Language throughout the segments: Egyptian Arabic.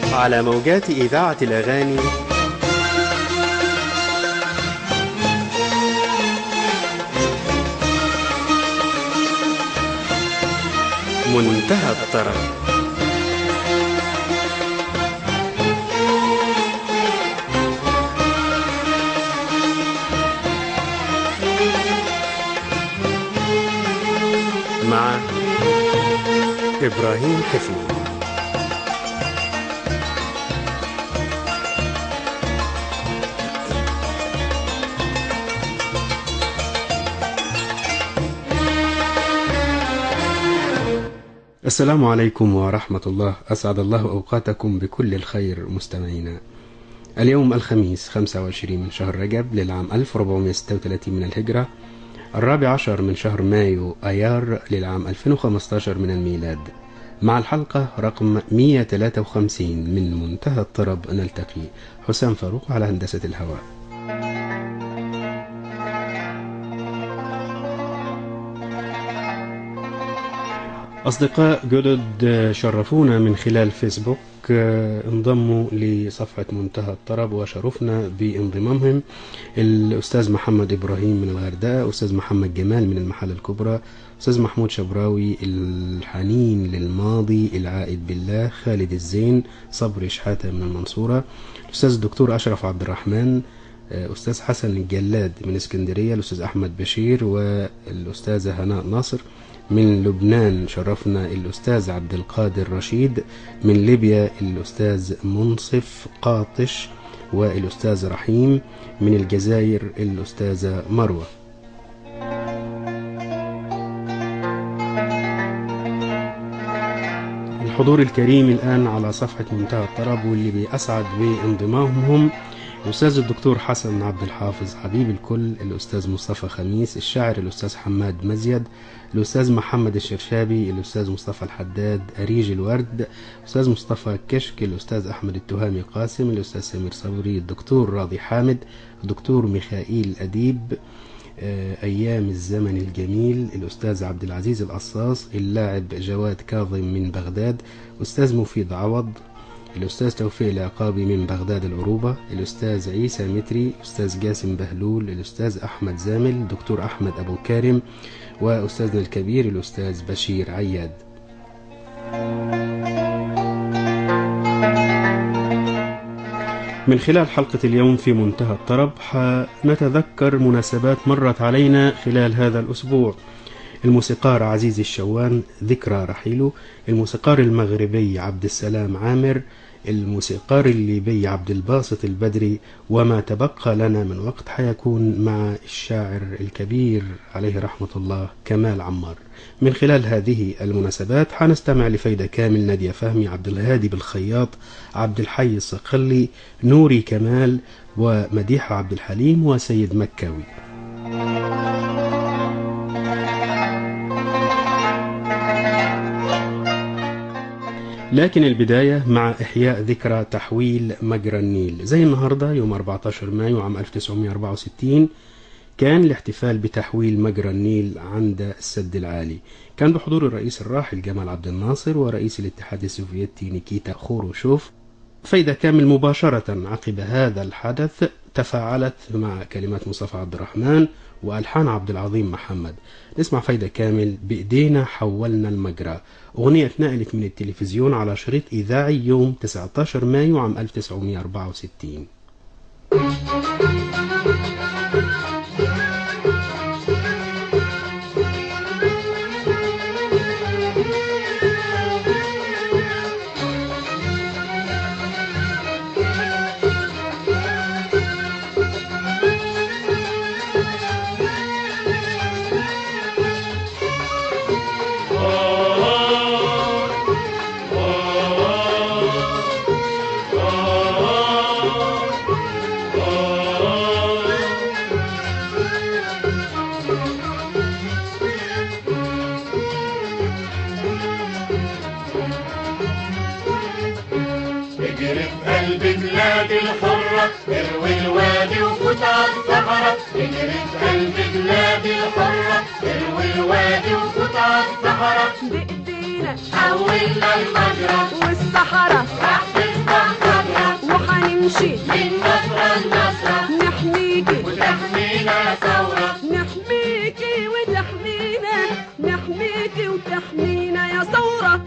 على موجات إذاعة الأغاني منتهى الطرب مع إبراهيم حفني السلام عليكم ورحمة الله أسعد الله أوقاتكم بكل الخير مستمعينا اليوم الخميس 25 من شهر رجب للعام 1436 من الهجرة الرابع عشر من شهر مايو أيار للعام 2015 من الميلاد مع الحلقة رقم 153 من منتهى الطرب نلتقي حسام فاروق على هندسة الهواء أصدقاء جدد شرفونا من خلال فيسبوك انضموا لصفحة منتهى الطرب وشرفنا بانضمامهم الأستاذ محمد إبراهيم من الغردقة أستاذ محمد جمال من المحلة الكبرى أستاذ محمود شبراوي الحنين للماضي العائد بالله خالد الزين صبري شحاتة من المنصورة الأستاذ الدكتور أشرف عبد الرحمن أستاذ حسن الجلاد من اسكندرية الأستاذ أحمد بشير والأستاذة هناء ناصر من لبنان شرفنا الأستاذ عبد القادر رشيد من ليبيا الأستاذ منصف قاطش والأستاذ رحيم من الجزائر الأستاذة مروة الحضور الكريم الآن على صفحة منتهى الطرب واللي بيأسعد بانضمامهم الأستاذ الدكتور حسن عبد الحافظ حبيب الكل الأستاذ مصطفى خميس الشاعر الأستاذ حماد مزيد الأستاذ محمد الشرشابي الأستاذ مصطفى الحداد أريج الورد الأستاذ مصطفى كشك الأستاذ أحمد التهامي قاسم الأستاذ سمير صبري الدكتور راضي حامد الدكتور ميخائيل أديب أيام الزمن الجميل الأستاذ عبد العزيز القصاص اللاعب جواد كاظم من بغداد أستاذ مفيد عوض الأستاذ توفيق العقابي من بغداد العروبة الأستاذ عيسى متري الأستاذ جاسم بهلول الأستاذ أحمد زامل دكتور أحمد أبو كارم وأستاذنا الكبير الأستاذ بشير عياد من خلال حلقة اليوم في منتهى الطرب حنتذكر مناسبات مرت علينا خلال هذا الأسبوع الموسيقار عزيز الشوان ذكرى رحيله الموسيقار المغربي عبد السلام عامر الموسيقار الليبي عبد الباسط البدري وما تبقى لنا من وقت حيكون مع الشاعر الكبير عليه رحمة الله كمال عمار من خلال هذه المناسبات حنستمع لفايدة كامل نادية فهمي عبد الهادي بالخياط عبد الحي الصقلي نوري كمال ومديحة عبد الحليم وسيد مكاوي لكن البداية مع إحياء ذكرى تحويل مجرى النيل زي النهاردة يوم 14 مايو عام 1964 كان الاحتفال بتحويل مجرى النيل عند السد العالي كان بحضور الرئيس الراحل جمال عبد الناصر ورئيس الاتحاد السوفيتي نيكيتا خوروشوف فايدة كامل مباشرة عقب هذا الحدث تفاعلت مع كلمات مصطفى عبد الرحمن وألحان عبد العظيم محمد نسمع فايدة كامل بإيدينا حولنا المجرى أغنية اتنقلت من التلفزيون على شريط إذاعي يوم 19 مايو عام 1964 اجري في قلب بلاد الحرة اروي الوادي وفوت على الصحراء اجري في قلب بلاد الحرة اروي الوادي وفوت على الصحراء بإيدينا حولنا المجرى والصحراء راح تفتح وحنمشي من نصرة لنصرة نحميكي وتحمينا ثورة نحميكي وتحمينا نحميكي وتحمينا يا ثورة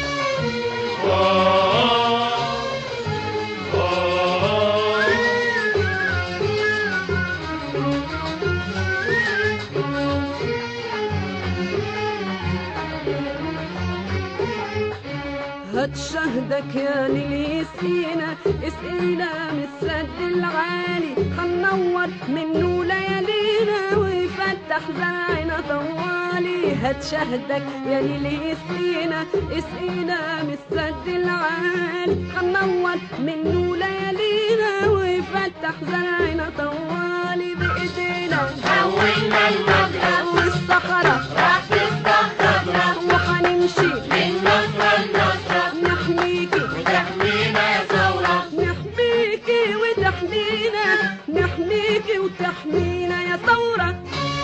هات شهدك يا ليل يسقينا اسقينا من السد العالي هننور منه ليالينا ويفتح زرعنا طوالي هات شهدك يا ليل يسقينا اسقينا من السد العالي هننور منه ليالينا ويفتح زرعنا طوالي بايدينا حولنا المجرى والصحراء راح تصبح خضرة وحنمشي من نصرة لنصرة نحميكي وتحمينا ثورة نحميكي وتحمينا نحميكي وتحمينا يا ثورة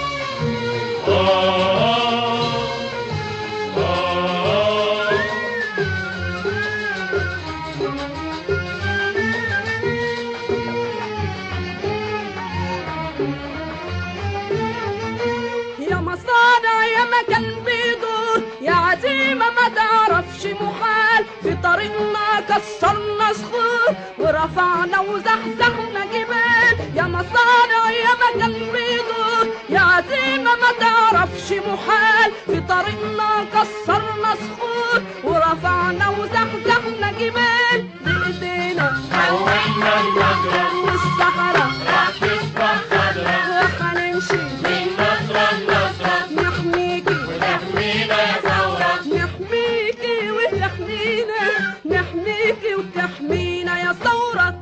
يا مصانع يا مكان بيدور يا عزيمة ما تعرفش محال في طريقنا كسرنا صخور ورفعنا وزحزحنا جبال يا مصانع يا مكان بيدور يا عزيمة ما تعرفش محال في طريقنا كسرنا صخور ورفعنا وزحزحنا جبال بإيدينا حولنا المجرى والصحراء راح تصبح خضرة وحنمشي من نصرة لنصرة نحميكي وتحمينا ثورة نحميكي وتحمينا نحميكي وتحمينا يا ثورة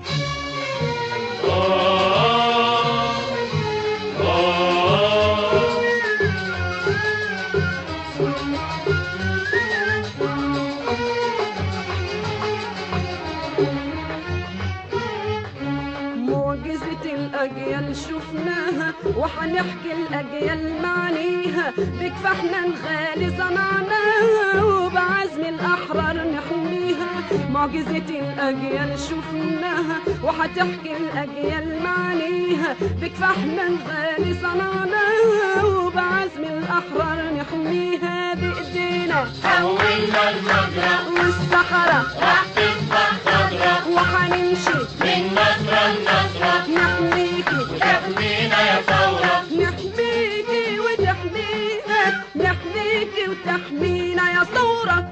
معجزة الأجيال شفناها وحنحكي الأجيال معانيها بكفاحنا الغالي صنعناها وبعزم الأحرار نحميها معجزة الأجيال شفناها وحتحكي الأجيال معانيها بكفاحنا الغالي صنعناها وبعزم الأحرار نحميها بإيدينا حولنا المجرى والصحراء راح تصبح خضرة وحنمشي من نصرة لنصرة نحميكي وتحمينا يا ثورة نحميكي وتحمينا نحميكي وتحمينا يا ثورة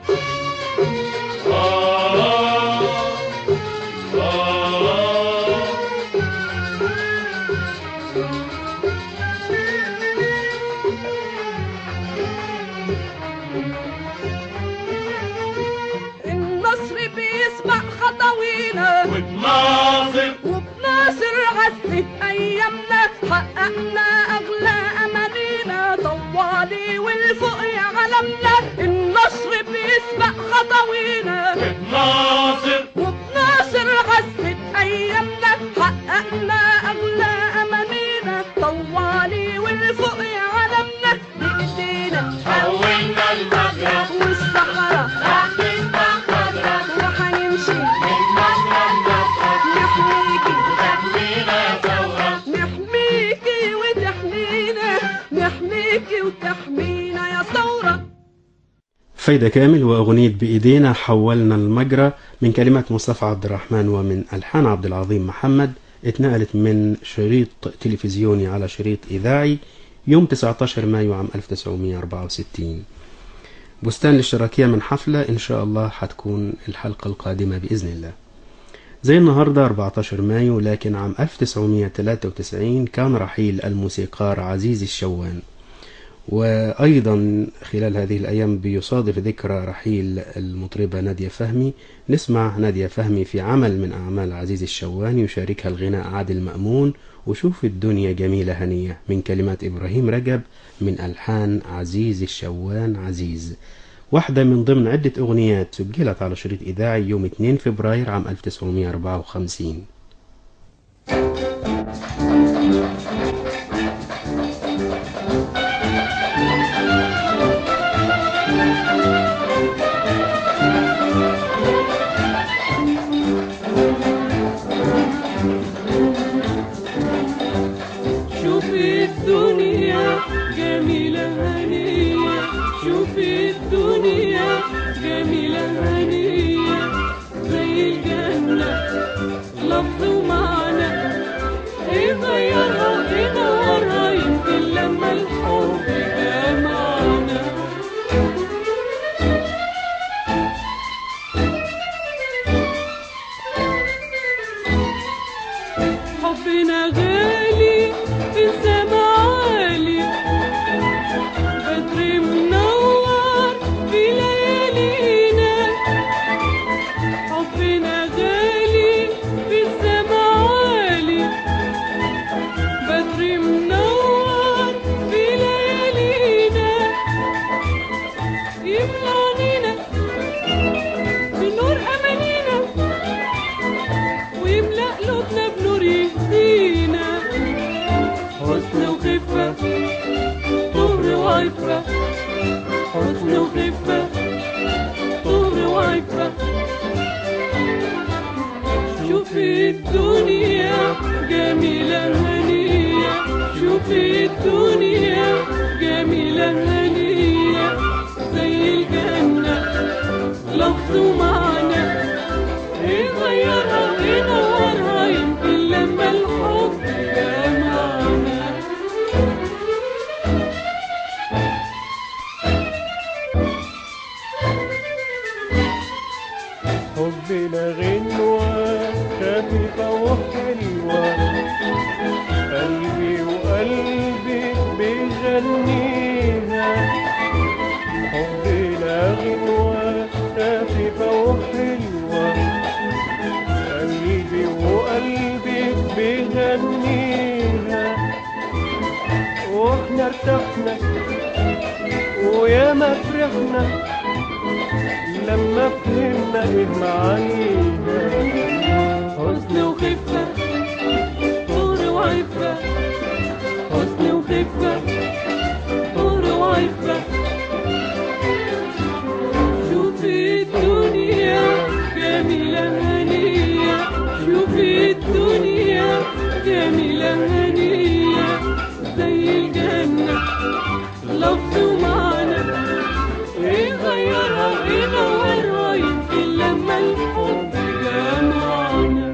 النصر بيسبق خطوينا وبناصر وبناصر عزة أيامنا حققنا أغلى أمانينا طوالي والفوق علمنا النصر بيسبق خطوينا وبناصر وبناصر عزة أيامنا حققنا أغلى أمانينا طوالي والفوق علمنا بإيدينا حولنا المجرى والصحراء راح تصبح خضرة وحنمشي من نصرة لنصرة نحميكي وتحمينا يا ثورة نحميكي وتحمينا نحميكي وتحمينا يا ثورة فايدة كامل وأغنية بإيدينا حولنا المجرى من كلمات مصطفى عبد الرحمن ومن ألحان عبد العظيم محمد اتنقلت من شريط تلفزيوني على شريط إذاعي يوم 19 مايو عام 1964 بستان الاشتراكية من حفلة إن شاء الله حتكون الحلقة القادمة بإذن الله زي النهاردة 14 مايو لكن عام 1993 كان رحيل الموسيقار عزيز الشوان وأيضا خلال هذه الأيام بيصادف ذكرى رحيل المطربة نادية فهمي نسمع نادية فهمي في عمل من أعمال عزيز الشوان يشاركها الغناء عادل مأمون وشوف الدنيا جميلة هنية من كلمات إبراهيم رجب من ألحان عزيز الشوان عزيز واحدة من ضمن عدة أغنيات سجلت على شريط إذاعي يوم 2 فبراير عام 1954 يا جميلة هنية زي الجنة لفظ ومعنى يغيرها وينورها يمكن لما الحب جمعنا حبنا غنوة خفيفة وحلوة قلبي وقلبي بيغنيها حبنا غنوة خفيفة وحلوة قلبي وقلبي بيغنيها واحنا ارتحنا وياما فرحنا لما فهمنا ايه معانيها حزن وخفة طور وعفة حزن وخفة طور وعفة شوفي الدنيا جميلة هنية شوفي الدنيا جميلة هنية زي الجنة لفظ ومعنى يغيرها وينورها يمكن لما الحب جمعنا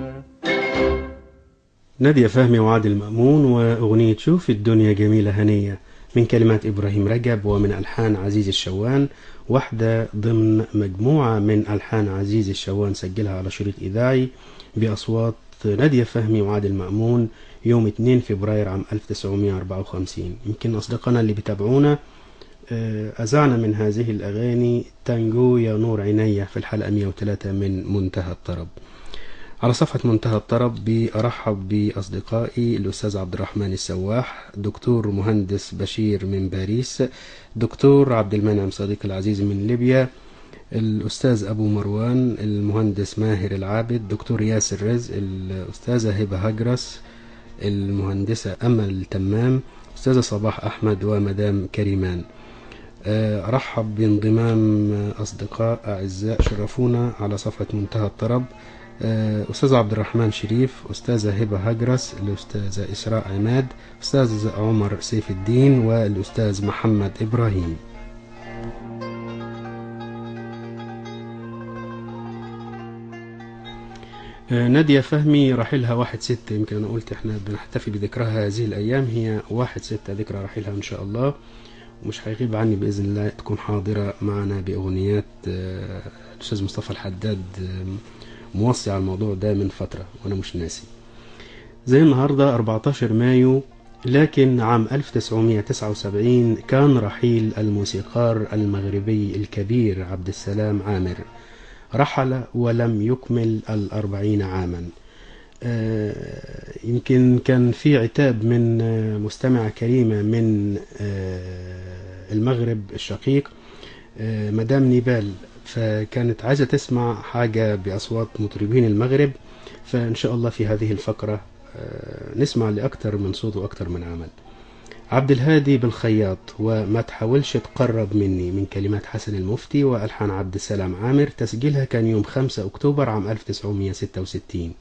نادية فهمي وعادل مأمون وأغنية شوف الدنيا جميلة هنية من كلمات إبراهيم رجب ومن ألحان عزيز الشوان واحدة ضمن مجموعة من ألحان عزيز الشوان سجلها على شريط إذاعي بأصوات نادية فهمي وعادل مأمون يوم 2 فبراير عام 1954 يمكن أصدقائنا اللي بيتابعونا آه، أذعنا من هذه الأغاني تانجو يا نور عيني في الحلقة 103 من منتهى الطرب على صفحة منتهى الطرب بأرحب بأصدقائي الأستاذ عبد الرحمن السواح دكتور مهندس بشير من باريس دكتور عبد المنعم صديقي العزيز من ليبيا الأستاذ أبو مروان المهندس ماهر العابد دكتور ياسر رزق الأستاذة هبة هجرس المهندسة أمل تمام أستاذة صباح أحمد ومدام كريمان آه، أرحب بانضمام أصدقاء أعزاء شرفونا على صفحة منتهى الطرب آه، أستاذ عبد الرحمن شريف أستاذة هبة هجرس الأستاذة إسراء عماد أستاذ عمر سيف الدين والأستاذ محمد إبراهيم آه، نادية فهمي رحيلها واحد ستة يمكن أنا قلت إحنا بنحتفي بذكرها هذه الأيام هي واحد ستة ذكرى رحيلها إن شاء الله ومش هيغيب عني بإذن الله تكون حاضرة معنا بأغنيات آه، الأستاذ مصطفى الحداد آه، موصي على الموضوع ده من فترة وأنا مش ناسي زي النهاردة 14 مايو لكن عام 1979 كان رحيل الموسيقار المغربي الكبير عبد السلام عامر رحل ولم يكمل الأربعين عاما آه، يمكن كان في عتاب من آه، مستمعة كريمة من آه، المغرب الشقيق آه، مدام نيبال فكانت عايزة تسمع حاجة بأصوات مطربين المغرب فإن شاء الله في هذه الفقرة آه، نسمع لأكثر من صوت وأكثر من عمل عبد الهادي بالخياط وما تحاولش تقرب مني من كلمات حسن المفتي وألحان عبد السلام عامر تسجيلها كان يوم 5 أكتوبر عام 1966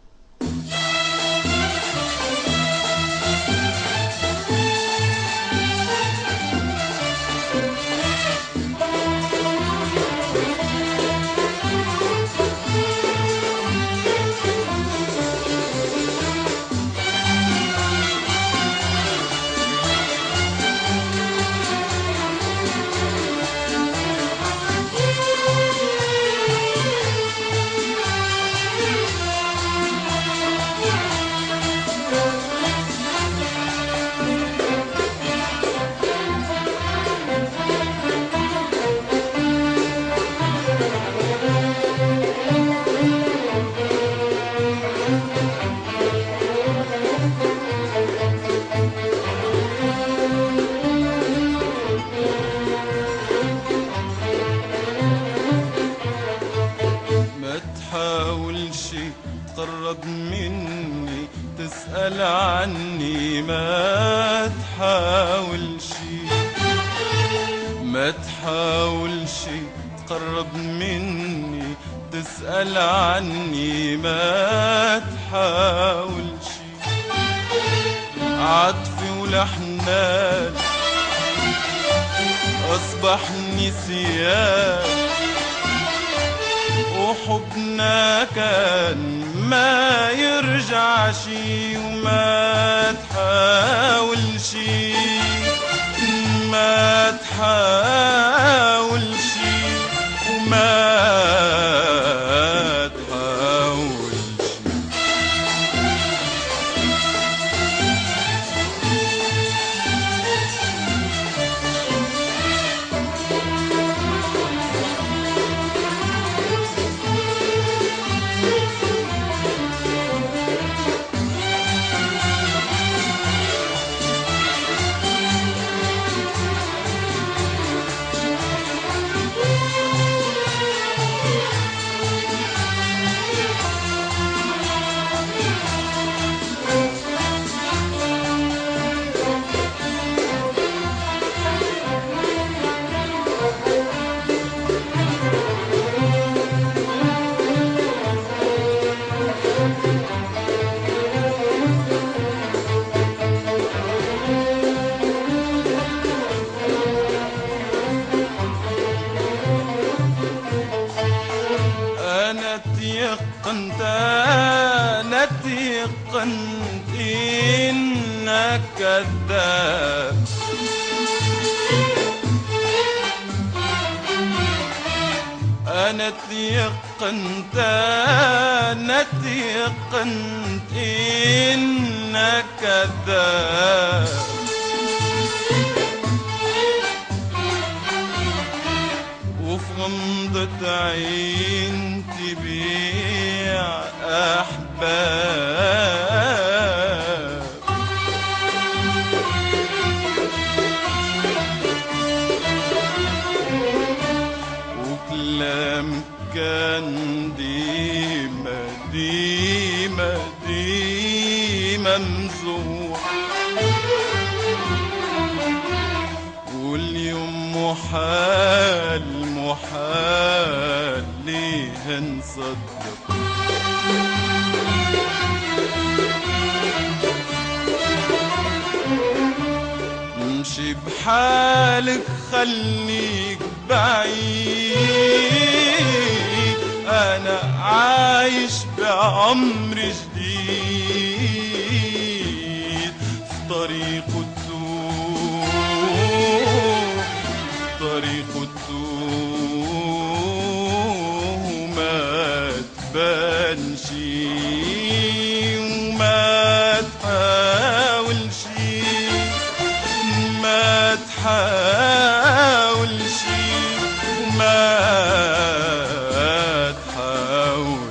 ما تحاولش تقرب مني تسأل عني ما تحاولش ما تحاولش تقرب مني تسأل عني ما تحاولش عطفي ولحنان أصبح نسيان وحبنا كان ما يرجع شي وما تحاول شي ما تحاول شي وما تحاول شي أنا تيقنت أنا تيقنت إنك كذاب أنا تيقنت أنا تيقنت إنك كذاب وفي غمضة عين تبيع أحباب وكلام كان ديما ديما ديما مزوح واليوم محال محال ليه نصدق امشي بحالك خليك بعيد انا عايش بعمر جديد في طريق التوه طريق التوه ما تبان شي وما تحاول شي ما تحاول شي وما تحاول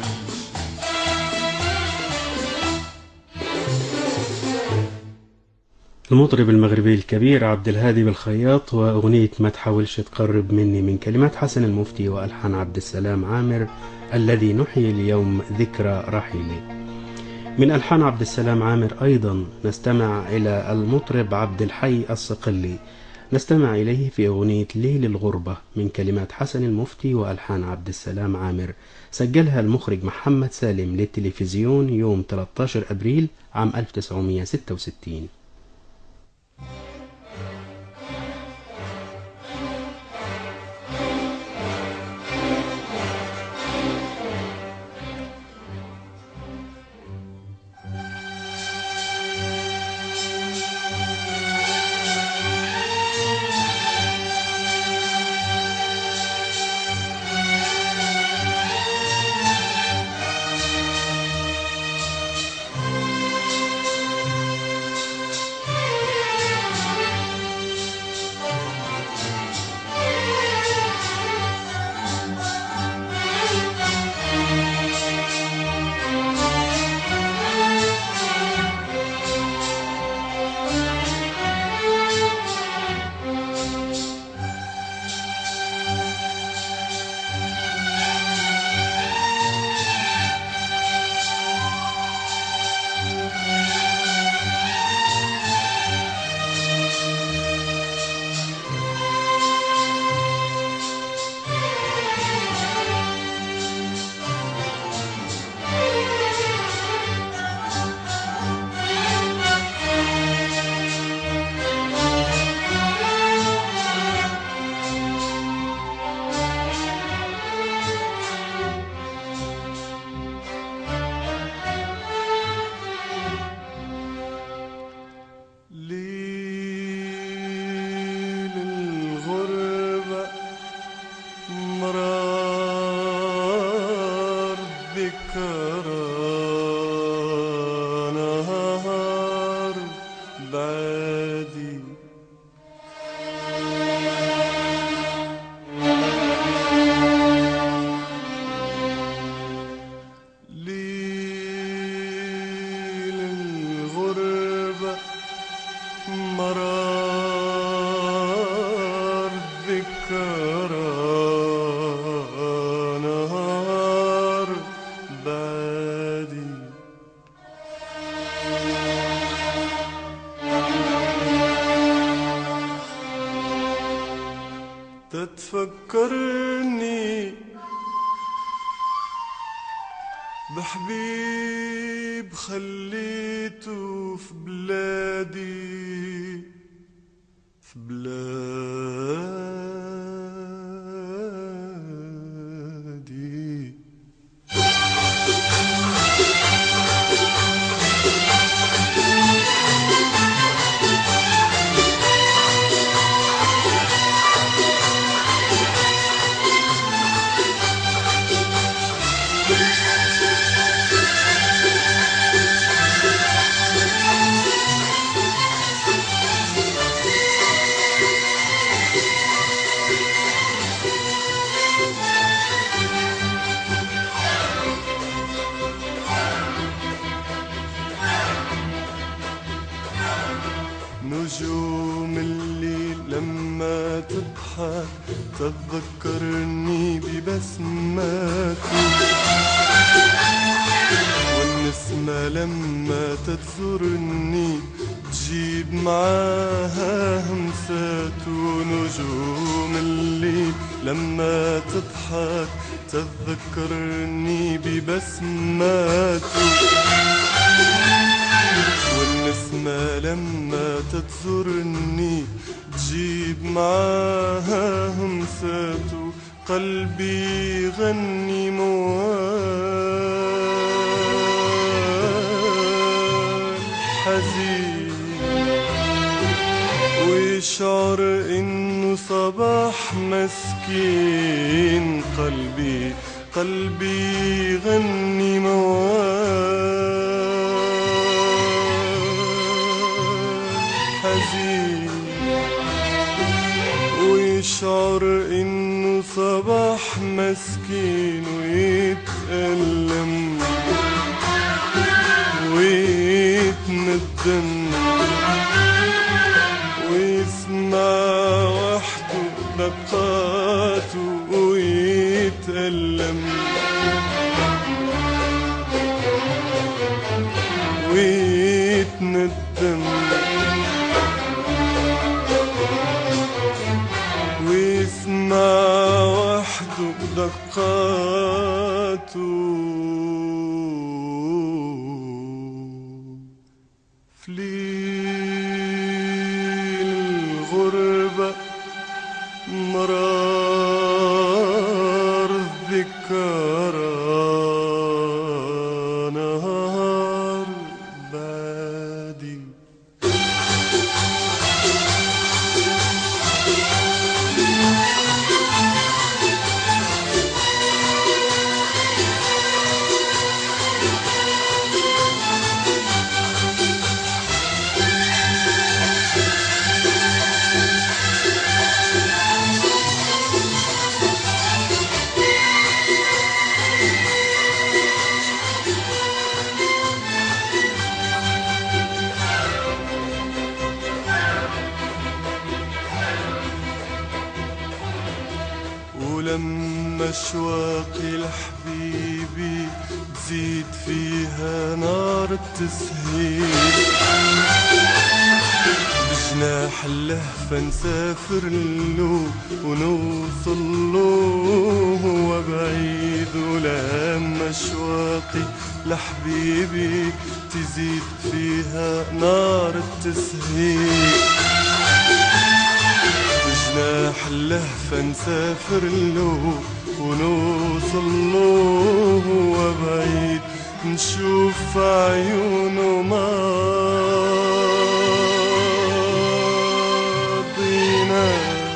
المطرب المغربي الكبير عبد الهادي بالخياط وأغنية ما تحاولش تقرب مني من كلمات حسن المفتي وألحان عبد السلام عامر الذي نحيي اليوم ذكرى رحيله من ألحان عبد السلام عامر أيضا نستمع إلى المطرب عبد الحي الصقلي نستمع إليه في أغنية ليل الغربة من كلمات حسن المفتي وألحان عبد السلام عامر سجلها المخرج محمد سالم للتلفزيون يوم 13 أبريل عام 1966 أنا بحبيب خليته في بلادي في بلادي نجوم الليل لما تضحك تتذكرني ببسماتي والنسمة لما تتزورني تجيب معاها همسات ونجوم الليل لما تضحك تتذكرني ببسماته والنسمة لما تتزورني تجيب معاها همساته قلبي يغني موال حزين ويشعر انه صباح مسكين قلبي قلبي يغني موال حزين ويشعر انه صباح مسكين ويتألم ويتندم ويسمع وحده دقاته ويتألم ويتندم ويسمع وحده دقاته فليل الغربة مرار الذكرى نهار بادي ولما اشواقي لحبيبي تزيد فيها نار التسهيل بجناح اللهفة نسافر له ونوصل له هو بعيد ولما اشواقي لحبيبي تزيد فيها نار التسهيل بجناح اللهفة نسافر له ونوصل له هو بعيد نشوف عيونه ماضينا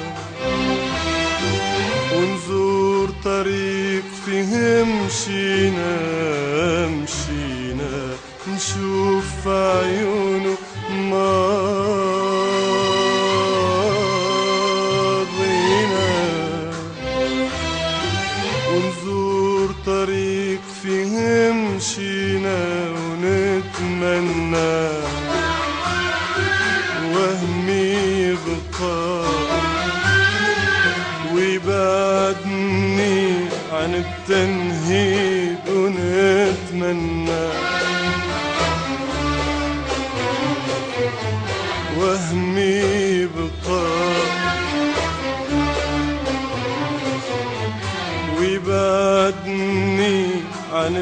ونزور طريق فيه مشينا مشينا نشوف عيونه ماضينا ونزور طريق فيه مشينا ونتمنى وهمي يبقى ويبعدني عن التنهيد ونتمنى وهمي يبقى ويبعدني عن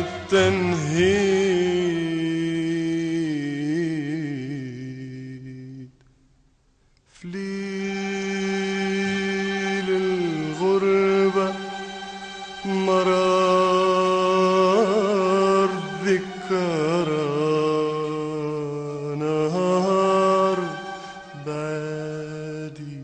التنهيد فليل الغربة مرار ذكرى نهار بعدي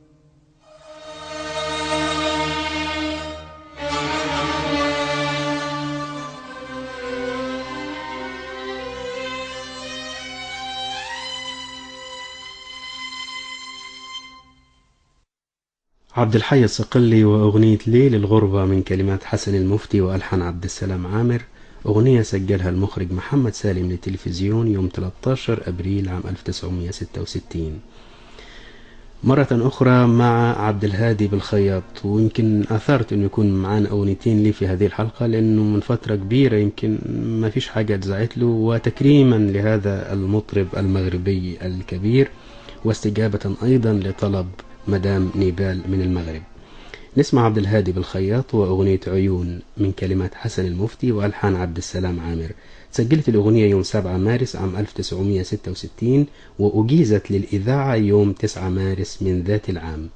عبد الحي الصقلي وأغنية ليل الغربة من كلمات حسن المفتي وألحان عبد السلام عامر أغنية سجلها المخرج محمد سالم للتلفزيون يوم 13 أبريل عام 1966 مرة أخرى مع عبد الهادي بالخياط ويمكن أثرت أنه يكون معانا أغنيتين لي في هذه الحلقة لأنه من فترة كبيرة يمكن ما فيش حاجة اتزعت له وتكريما لهذا المطرب المغربي الكبير واستجابة أيضا لطلب مدام نيبال من المغرب نسمع عبد الهادي بالخياط وأغنية عيون من كلمات حسن المفتي وألحان عبد السلام عامر سجلت الأغنية يوم 7 مارس عام 1966 وأجيزت للإذاعة يوم 9 مارس من ذات العام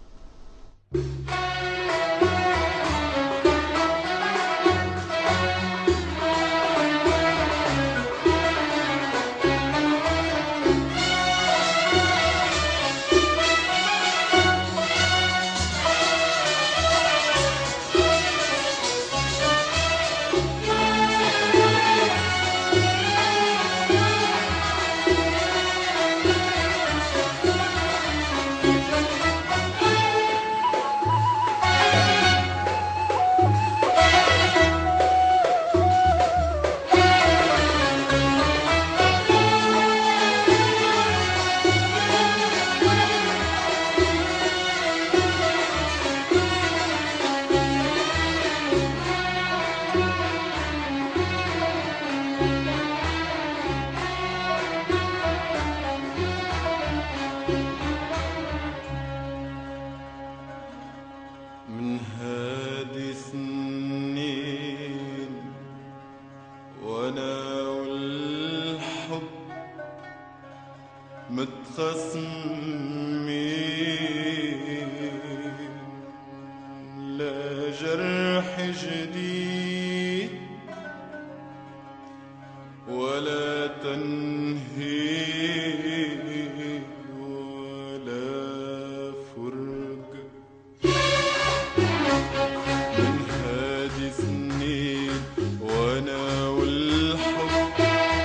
من هادي سنين وانا والحب متخصمين لا جرح جديد ولا تنهيد ولا فرقه من هادي سنين وانا والحب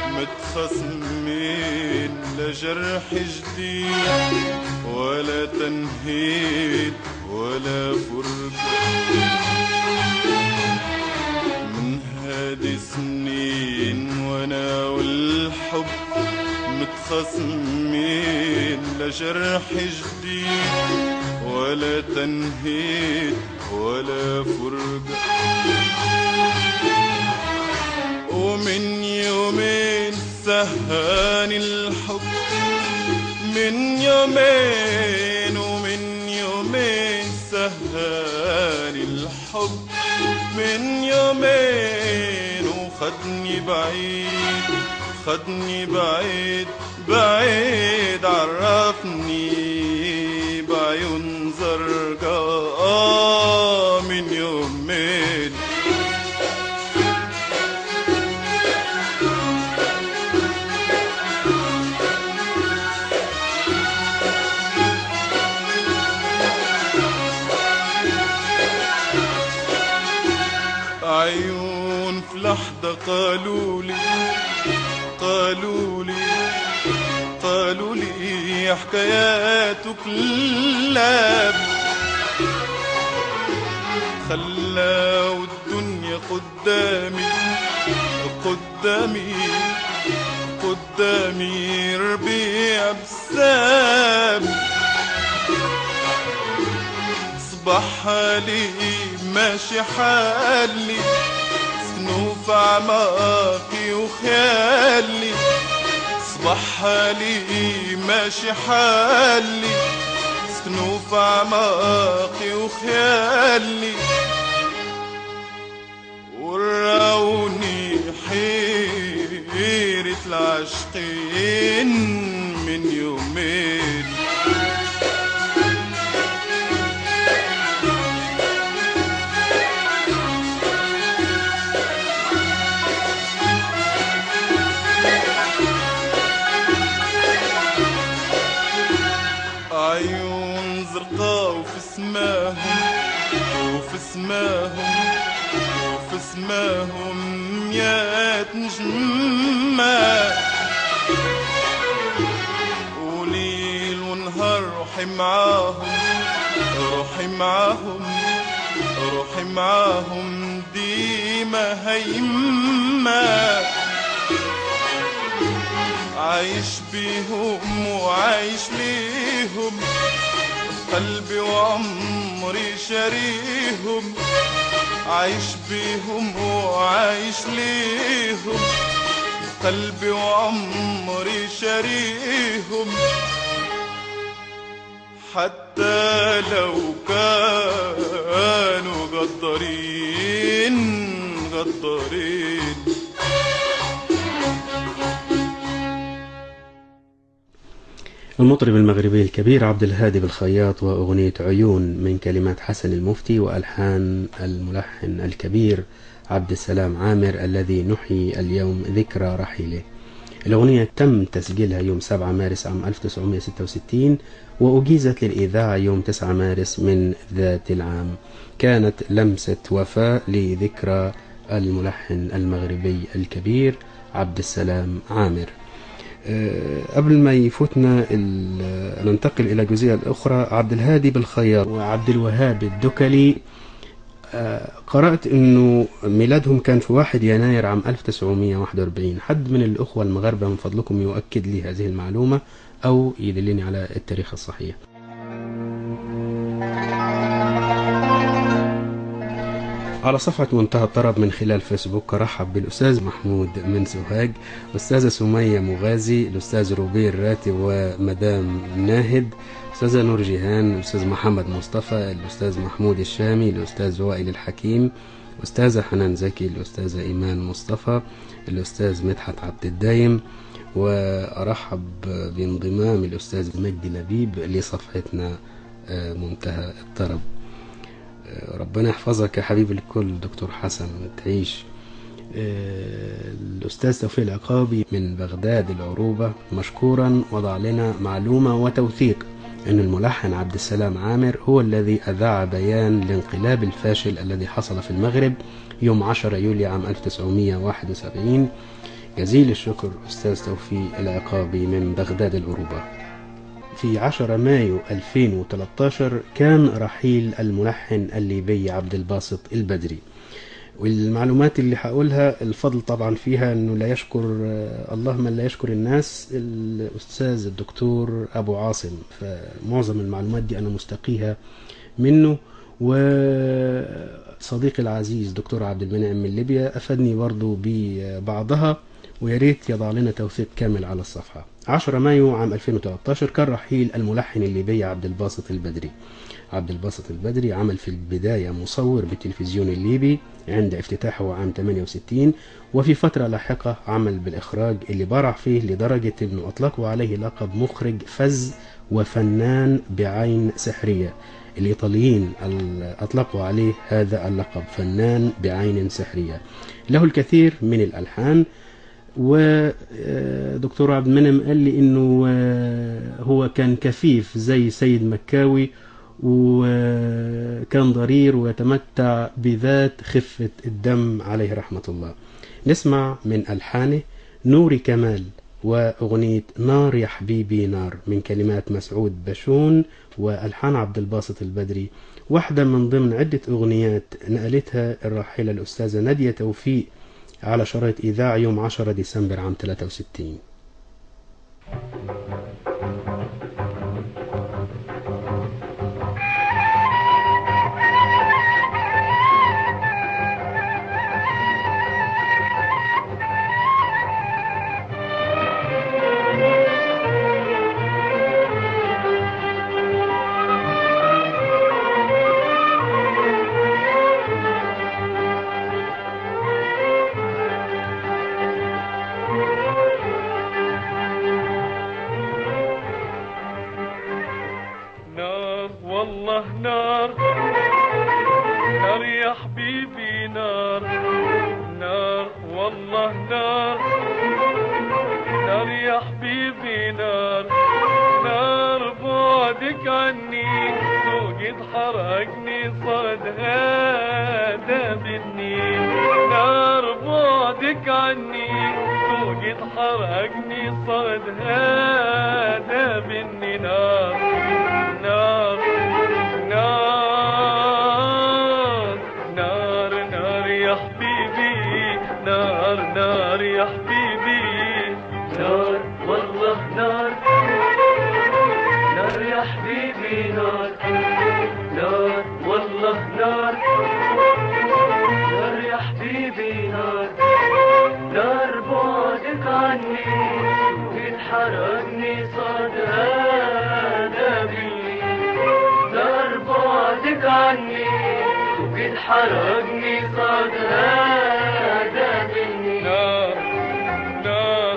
متخصمين لا جرح جديد ولا تنهيد ولا فرق من هادي سنين وانا والحب متخصمين لا جرح جديد ولا تنهيد ولا فرقة ومن يومين سهاني الحب من يومين ومن يومين سهاني الحب من يومين وخدني بعيد خدني بعيد بعيد عرفني بعيون زرقاء من يومين عيون في لحظة قالوا لي قالوا لي قالوا لي حكاياتك لاب خلاو الدنيا قدامي قدامي قدامي ربيع بسام صبح حالي ماشي حالي سنوف اعماقي وخيالي صبح حالي ماشي حالي سنوف اعماقي وخيالي وراوني عاشقين من يومين عيون زرقاء وفي سماهم وفي سماهم وفي سماهم ميات نجمة وليل ونهار روحي معاهم روحي معاهم روحي معاهم ديما هيمة عايش بيهم وعايش ليهم قلبي وعمري شريهم عايش بيهم وعايش ليهم قلبي وعمري شريهم حتى لو كانوا غدارين غدارين المطرب المغربي الكبير عبد الهادي بالخياط وأغنية عيون من كلمات حسن المفتي وألحان الملحن الكبير عبد السلام عامر الذي نحيي اليوم ذكرى رحيله الأغنية تم تسجيلها يوم 7 مارس عام 1966 وأجيزت للإذاعة يوم 9 مارس من ذات العام كانت لمسة وفاء لذكرى الملحن المغربي الكبير عبد السلام عامر أه، قبل ما يفوتنا ال- ننتقل إلى الجزئية الأخرى عبد الهادي بالخياط وعبد الوهاب الدكلي أه، قرأت أنه ميلادهم كان في 1 يناير عام 1941 حد من الأخوة المغاربة من فضلكم يؤكد لي هذه المعلومة أو يدلني على التاريخ الصحيح على صفحة منتهى الطرب من خلال فيسبوك رحب بالأستاذ محمود من سوهاج أستاذة سمية مغازي الأستاذ روبير راتب ومدام ناهد أستاذة نور جيهان الأستاذ محمد مصطفى الأستاذ محمود الشامي الأستاذ وائل الحكيم أستاذة حنان زكي الأستاذة إيمان مصطفى الأستاذ مدحت عبد الدايم وأرحب بانضمام الأستاذ مجدي لبيب لصفحتنا آه، منتهى الطرب ربنا يحفظك يا حبيب الكل دكتور حسن تعيش آه، الأستاذ توفيق العقابي من بغداد العروبة مشكورا وضع لنا معلومة وتوثيق أن الملحن عبد السلام عامر هو الذي أذاع بيان الانقلاب الفاشل الذي حصل في المغرب يوم 10 يوليو عام 1971 جزيل الشكر أستاذ توفيق العقابي من بغداد العروبة في 10 مايو 2013 كان رحيل الملحن الليبي عبد الباسط البدري والمعلومات اللي هقولها الفضل طبعا فيها انه لا يشكر آه، الله من لا يشكر الناس الاستاذ الدكتور ابو عاصم فمعظم المعلومات دي انا مستقيها منه وصديقي العزيز دكتور عبد المنعم من ليبيا افادني برضو ببعضها ويا ريت يضع لنا توثيق كامل على الصفحه 10 مايو عام 2013 كان رحيل الملحن الليبي عبد الباسط البدري عبد الباسط البدري عمل في البداية مصور بالتلفزيون الليبي عند افتتاحه عام 68 وفي فترة لاحقة عمل بالإخراج اللي برع فيه لدرجة أنه أطلقوا عليه لقب مخرج فز وفنان بعين سحرية الإيطاليين ال- أطلقوا عليه هذا اللقب فنان بعين سحرية له الكثير من الألحان ودكتور عبد المنعم قال لي انه آه، هو كان كفيف زي سيد مكاوي وكان ضرير ويتمتع بذات خفة الدم عليه رحمة الله نسمع من ألحانه نوري كمال وأغنية نار يا حبيبي نار من كلمات مسعود بشون وألحان عبد الباسط البدري واحدة من ضمن عدة أغنيات نقلتها الراحلة الأستاذة نادية توفيق على شرايط إذاعة يوم 10 ديسمبر عام 63 Thank نار نار والله نار نار يا حبيبي نار نار بعدك عني سوقت حرقني صاد هذا بالنيل نار بعدك عني سوقت حرقني صاد هذا بالني نار نار نار نار نار يا حبيبي نار نار يا حبيبي نار والله نار نار يا حبيبي نار نار والله نار نار يا حبيبي نار نار بعدك عني بتحرقني صاد هذا بالليل نار بعدك عني بتحرقني صاد هذا بالليل نار نار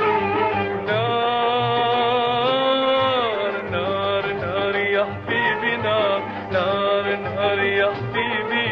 نار نار نار يا حبيبي نار نار نار يا حبيبي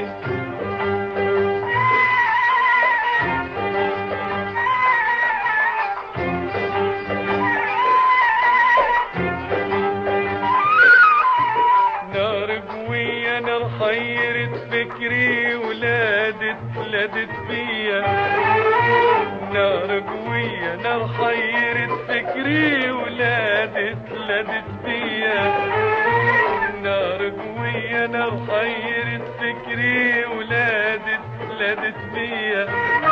نار قوية نار حيرت فكري ولادت لادت بيا نار قوية نار حيرت فكري ولادت لادت بيا نار قوية نار حيرت فكري ولادت لادت بيا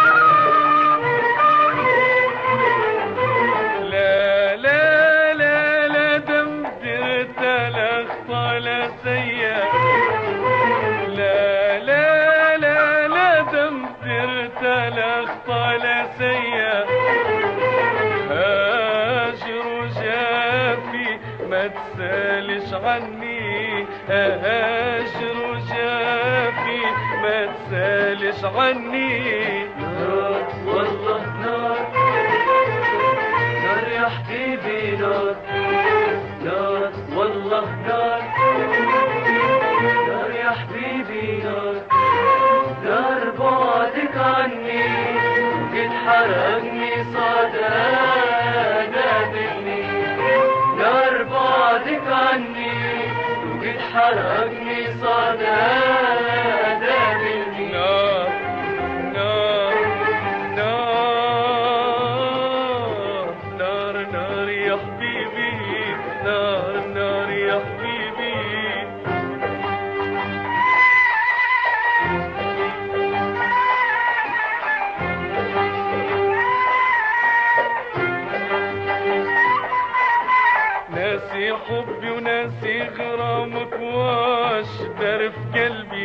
لا لا لا لا دمدرت الأخطال سيا لا لا لا لا دمدرت الأخطال سيا هاجر جافي ما تسالش عني هاجر جافي ما تسالش عني نار والله نار نار يا حبيبي نار نار والله نار نار يا حبيبي نار نار بعدك عني قد حرقني صاد انا بالليل نار بعدك عني قد حرقني صاد انا بالليل نار نار نار نار نار يا حبيبي نار نار يا حبيبي ناسي حبي وناسي غرامك واش دار في قلبي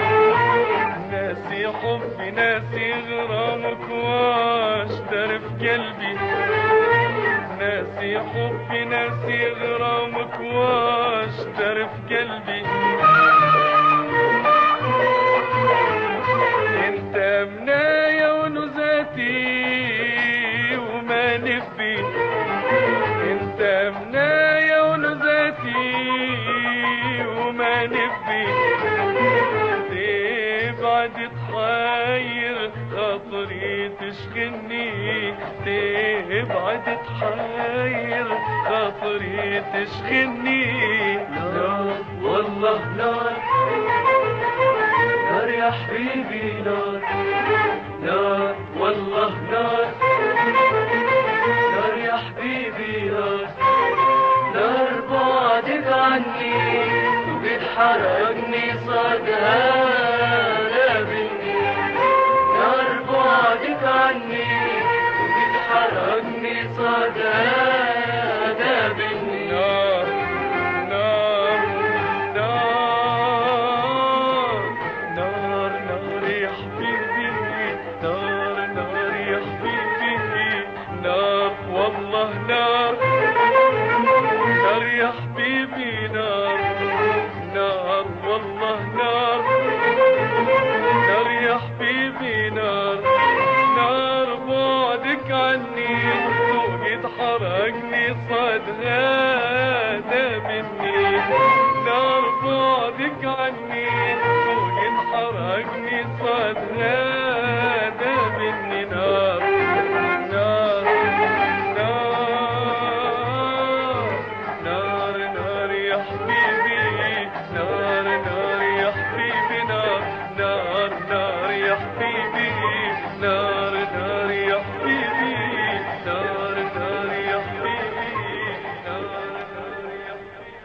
ناسي حبي ناسي غرامك واش دار في قلبي ناسي حبي ناسي غرامك واش دار في قلبي انت منايا ونزاتي وما نبي انت منايا ونزاتي وما نبي تبعد تحير خاطري تشغلني تبعد تحير خاطري تشغلني نار والله نار نار يا حبيبي نار نار والله نار نار يا حبيبي نار نار بعدك عني وقد حرقني صاد هذا بالليل نار بعدك عني وقد حرقني صاد هذا بالليل نار نار نار نار نار يا حبيبي نار نار يا حبيبي نار والله نار نار يا حبيبي نار نار والله نار نار يا حبيبي نار نار بعدك عني سوقت حرام حبيبي نار نار يا حبيبي نار نار يا حبيبي نار نار يا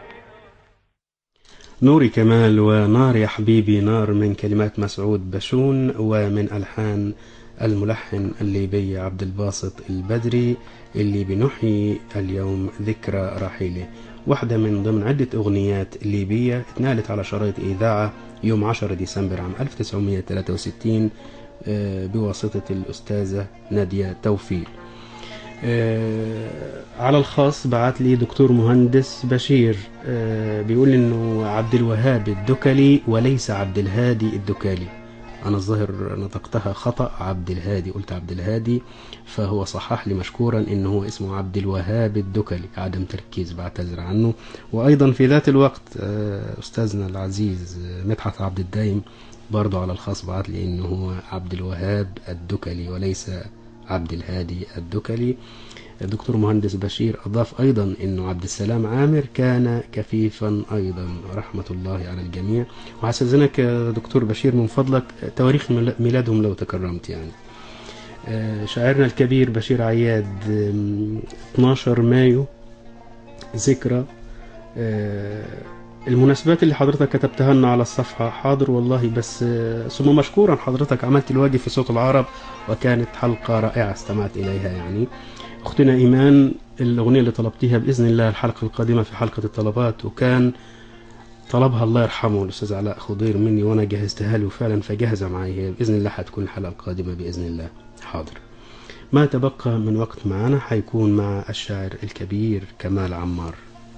نوري كمال ونار يا حبيبي نار من كلمات مسعود بشون ومن ألحان الملحن الليبي عبد الباسط البدري اللي بنحيي اليوم ذكرى رحيله واحدة من ضمن عدة أغنيات ليبية اتنالت على شرايط إذاعة يوم 10 ديسمبر عام 1963 آه، بواسطة الأستاذة نادية توفيق آه، على الخاص بعت لي دكتور مهندس بشير آه، بيقول انه عبد الوهاب الدكلي وليس عبد الهادي الدكالي انا الظاهر نطقتها خطا عبد الهادي قلت عبد الهادي فهو صحح لي مشكورا انه هو اسمه عبد الوهاب الدكلي عدم تركيز بعتذر عنه وايضا في ذات الوقت آه، استاذنا العزيز آه، مدحت عبد الدايم برضه على الخاص بعت لي انه هو عبد الوهاب الدكلي وليس عبد الهادي الدكلي الدكتور مهندس بشير أضاف أيضا أنه عبد السلام عامر كان كفيفا أيضا رحمة الله على الجميع وهستأذنك يا دكتور بشير من فضلك تواريخ ميلا- ميلادهم لو تكرمت يعني آه، شاعرنا الكبير بشير عياد آم، 12 مايو ذكرى آه، المناسبات اللي حضرتك كتبتها لنا على الصفحة حاضر والله بس آه، ثم مشكورا حضرتك عملت الواجب في صوت العرب وكانت حلقة رائعة استمعت إليها يعني أختنا إيمان الأغنية اللي طلبتيها بإذن الله الحلقة القادمة في حلقة الطلبات وكان طلبها الله يرحمه الأستاذ علاء خضير مني وأنا جهزتها له فعلا فجاهزة معي هي بإذن الله هتكون الحلقة القادمة بإذن الله حاضر ما تبقى من وقت معنا حيكون مع الشاعر الكبير كمال عمار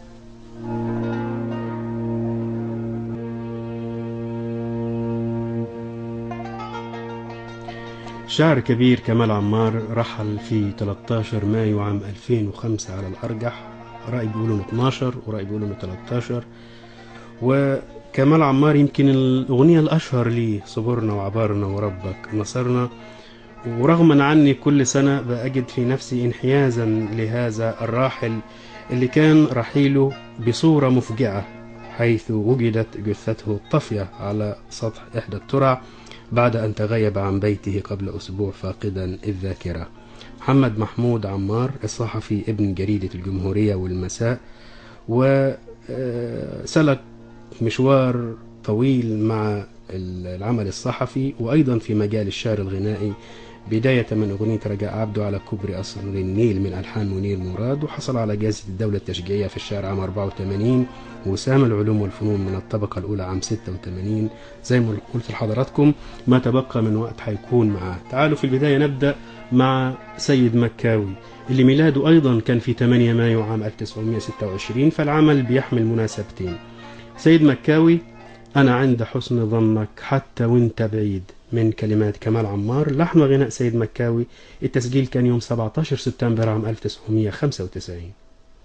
شاعر كبير كمال عمار رحل في 13 مايو عام 2005 على الأرجح رأي بيقولوا إنه 12 ورأي بيقولوا إنه 13 وكمال عمار يمكن الأغنية الأشهر ليه صبرنا وعبرنا وربك نصرنا ورغما عني كل سنة بأجد في نفسي انحيازا لهذا الراحل اللي كان رحيله بصورة مفجعة حيث وجدت جثته طافية على سطح إحدى الترع بعد أن تغيب عن بيته قبل أسبوع فاقدا الذاكرة محمد محمود عمار الصحفي ابن جريدة الجمهورية والمساء وسلك مشوار طويل مع العمل الصحفي وأيضا في مجال الشعر الغنائي بداية من أغنية رجاء عبده على كوبري قصر النيل من ألحان منير مراد وحصل على جائزة الدولة التشجيعية في الشعر عام 84 وسام العلوم والفنون من الطبقة الأولى عام 86 زي ما قلت لحضراتكم ما تبقى من وقت هيكون معاه تعالوا في البداية نبدأ مع سيد مكاوي اللي ميلاده أيضا كان في 8 مايو عام 1926 فالعمل بيحمل مناسبتين سيد مكاوي أنا عند حسن ظنك حتى وانت بعيد من كلمات كمال عمار لحن وغناء سيد مكاوي التسجيل كان يوم 17 سبتمبر عام 1995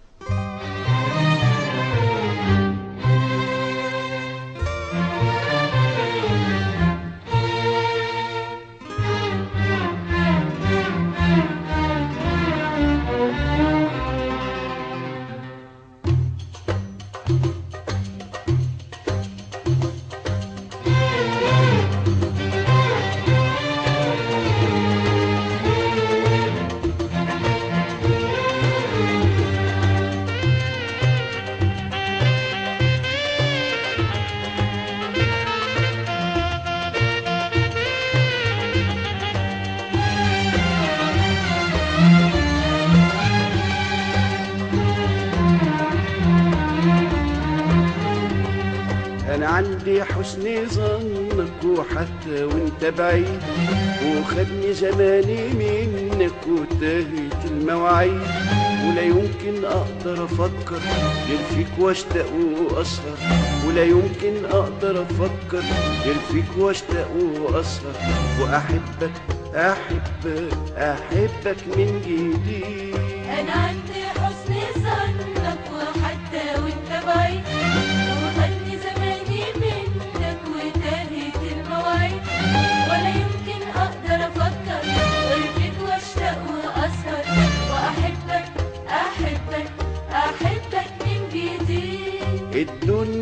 انا عندي حسن ظنك وحتى وانت بعيد وخدني زماني منك وتهت المواعيد ولا يمكن اقدر افكر غير فيك واشتاق واسهر ولا يمكن اقدر افكر غير فيك واشتاق واسهر واحبك احبك احبك من جديد أنا عندي حسن ظنك وحتى وأنت بعيد وخدني زماني منك وتاهت المواعيد ولا يمكن أقدر أفكر غير فيك وأشتاق وأسهر وأحبك أحبك أحبك من جديد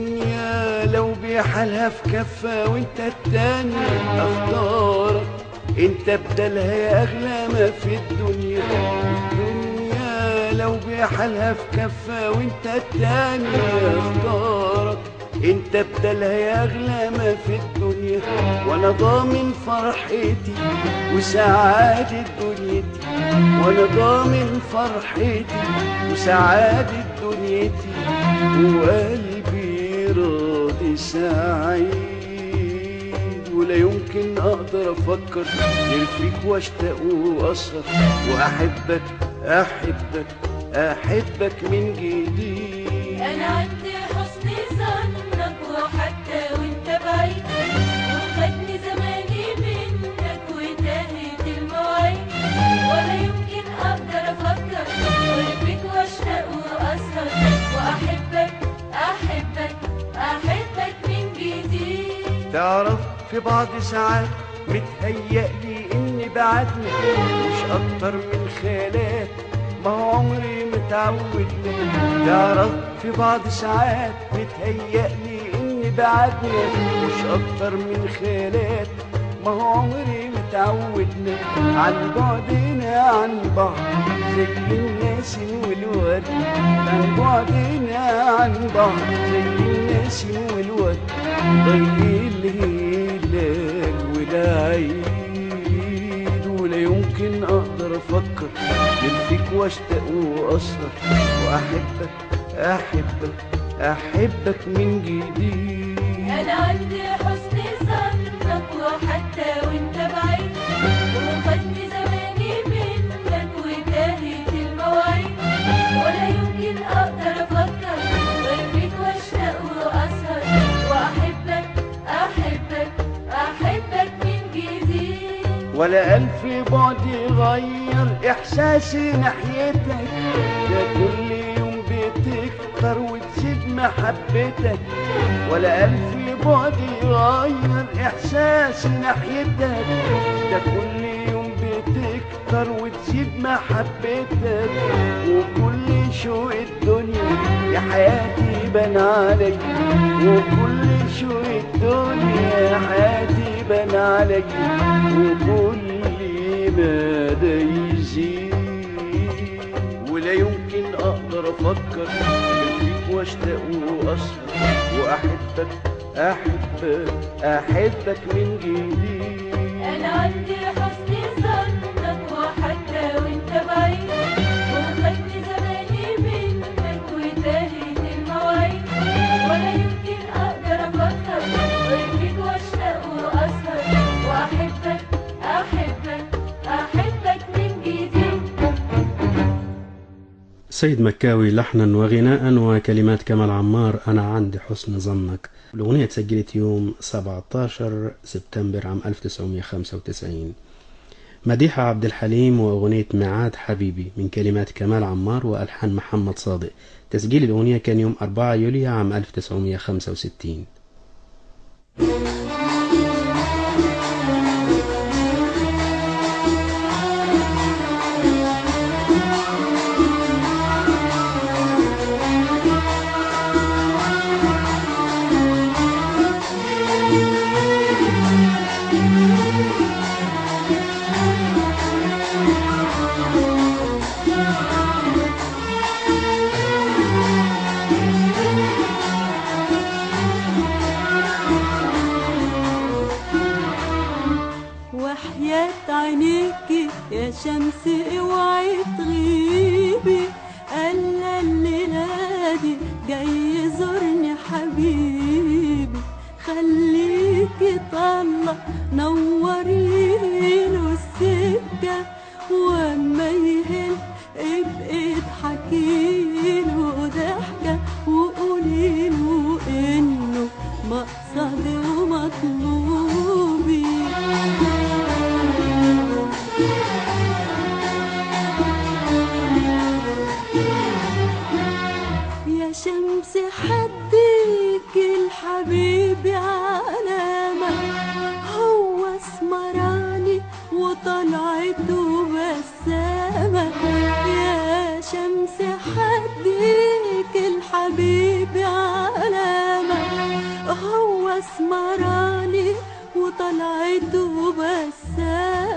الدنيا لو بحالها في كفة وانت التاني اختارك انت بدلها يا اغلى ما في الدنيا الدنيا لو بحالها في كفة وانت التانية اختارك انت بدلها يا اغلى ما في الدنيا وانا ضامن فرحتي وسعادة دنيتي وانا ضامن فرحتي وسعادة دنيتي وقلبي راضي سعيد ولا يمكن اقدر افكر غير فيك واشتاق واسهر واحبك احبك احبك من جديد أنا عندي حسن ظنك وحتى وأنت بعيد وخدني زماني منك وتاهت المواعيد ولا يمكن أقدر أفكر غير فيك وأشتاق وأسهر وأحبك أحبك أحبك من جديد تعرف في بعض ساعات متهيألي إني بعدني مش أكتر من خيالات ما هو عمري متعودني تعرف في بعض ساعات متهيألي إني بعدني مش أكتر من خيالات ما هو عمري متعودنا عن بعدنا عن بعض زي النسيم والورد عن بعدنا عن بعض زي النسيم والورد ضي الهلال والعيد ولا يمكن اقدر افكر غير فيك واشتاق واسهر واحبك احبك احبك من جديد أنا عندي حسن ظنك وحتى وأنت بعيد وخدني زماني منك وتاهت المواعيد ولا يمكن أقدر أفكر غير فيك وأشتاق وأسهر وأحبك أحبك أحبك من جديد ولا ألف بعد يغير إحساسي ناحيتك ده كل يوم بتكتر وتزيد محبتك ولا ألف بعد يغير إحساسي ناحيتك ده كل يوم بتكتر وتزيد محبتك وكل شوق الدنيا يا حياتي بان عليك وكل شوق الدنيا يا حياتي بان عليك وكل مدى يزيد ولا يمكن اقدر افكر غير فيك واشتاق واسهر واحبك احبك احبك من جديد أنا عندي حسن ظنك وحتى وأنت بعيد وخدني زماني منك وتاهت المواعيد ولا يمكن أقدر أفكر غير فيك وأشتاق وأسهر وأحبك أحبك أحبك من جديد سيد مكاوي لحنا وغناء وكلمات كمال عمار أنا عندي حسن ظنك الأغنية تسجلت يوم 17 سبتمبر عام 1995 مديحة عبد الحليم وأغنية ميعاد حبيبي من كلمات كمال عمار وألحان محمد صادق تسجيل الأغنية كان يوم 4 يوليو عام 1965 وحياة عينيكي يا شمس اوعي تغيبي الا الليلة دي جاي يزورني حبيبي خليكي طلع نوري له السكة واما يهل ابقي اضحكي له ضحكة وقولي له انه مقصدي ومطلوبي يا شمس حديك الحبيب علامة هو اسمراني وطلعته بسامة يا شمس حديك الحبيب علامة هو اسمراني وطلعته بسامة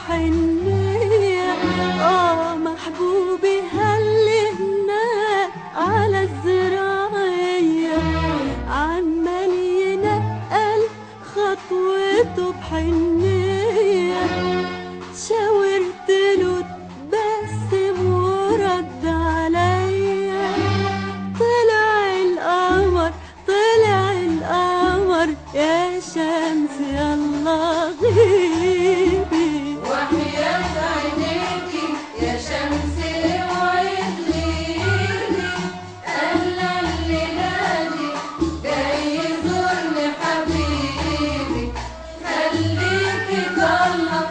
بحنية اه محبوبي هاللي هناك على الزراعية عمال ينقل خطوته بحنية شاورت له تبسم ورد عليا طلع القمر طلع القمر يا شمس يلا غيبي وحياة عينيكي يا شمس اوعد ليلي أهلا الليلادي جاي يزورني حبيبي خليكي ضلة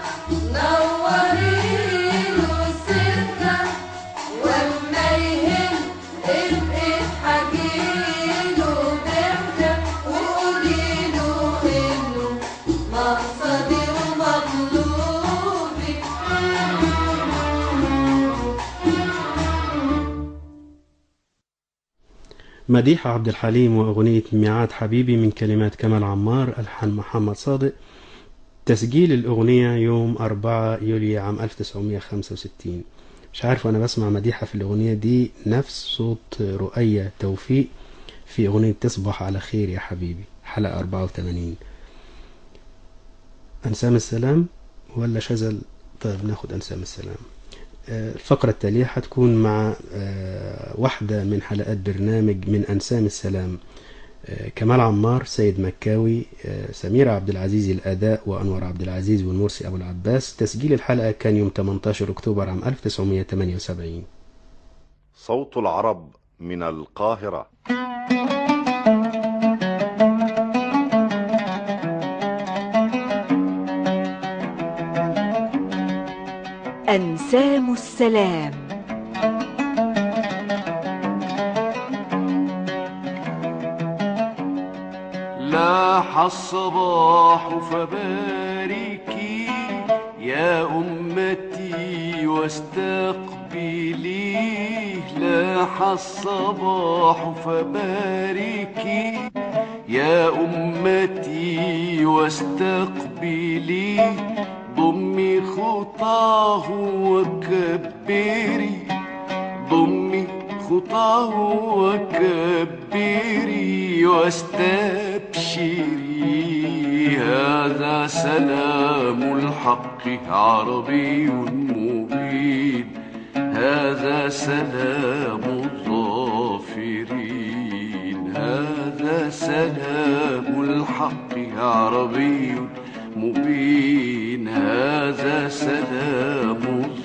نوريله السكة وأما يهل ابقي حكيله ضحكة وقوليله إنه مقصدي ومطلوبي مديحة عبد الحليم وأغنية ميعاد حبيبي من كلمات كمال عمار ألحان محمد صادق تسجيل الأغنية يوم 4 يوليو عام 1965 مش عارف وأنا بسمع مديحة في الأغنية دي نفس صوت رؤية توفيق في أغنية تصبح على خير يا حبيبي حلقة 84 أنسام السلام ولا شذل طيب ناخد أنسام السلام آه، الفقرة التالية هتكون مع آه، واحدة من حلقات برنامج من أنسام السلام آه، كمال عمار سيد مكاوي آه، سميرة عبد العزيز الأداء وأنور عبد العزيز والمرسي أبو العباس تسجيل الحلقة كان يوم 18 أكتوبر عام 1978 صوت العرب من القاهرة أنسام السلام لاح الصباح فباركي يا أمتي واستقبليه لاح الصباح فباركي يا أمتي واستقبليه ضمي خطاه وكبري ضمي خطاه وكبري واستبشري هذا سلام الحق عربي مبين هذا سلام الظافرين هذا سلام الحق عربي مبين هذا سلام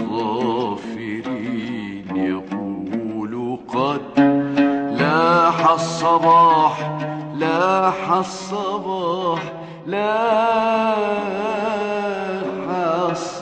الظافرين يقول قد لاح الصباح لاح الصباح لاح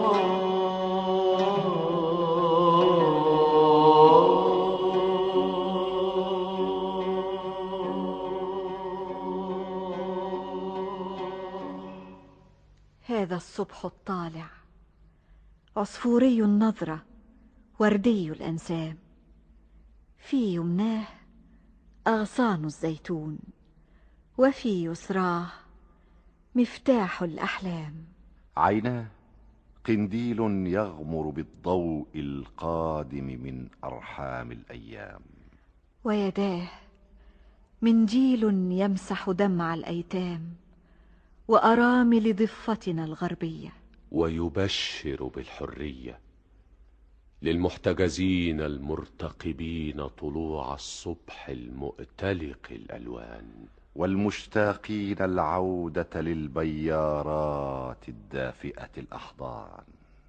الصباح هذا الصبح الطالع عصفوري النظرة وردي الأنسام في يمناه أغصان الزيتون وفي يسراه مفتاح الأحلام عيناه قنديل يغمر بالضوء القادم من أرحام الأيام ويداه منديل يمسح دمع الأيتام وأرامل ضفتنا الغربية ويبشر بالحرية للمحتجزين المرتقبين طلوع الصبح المؤتلق الألوان والمشتاقين العودة للبيارات الدافئة الأحضان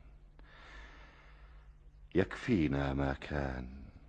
يكفينا ما كان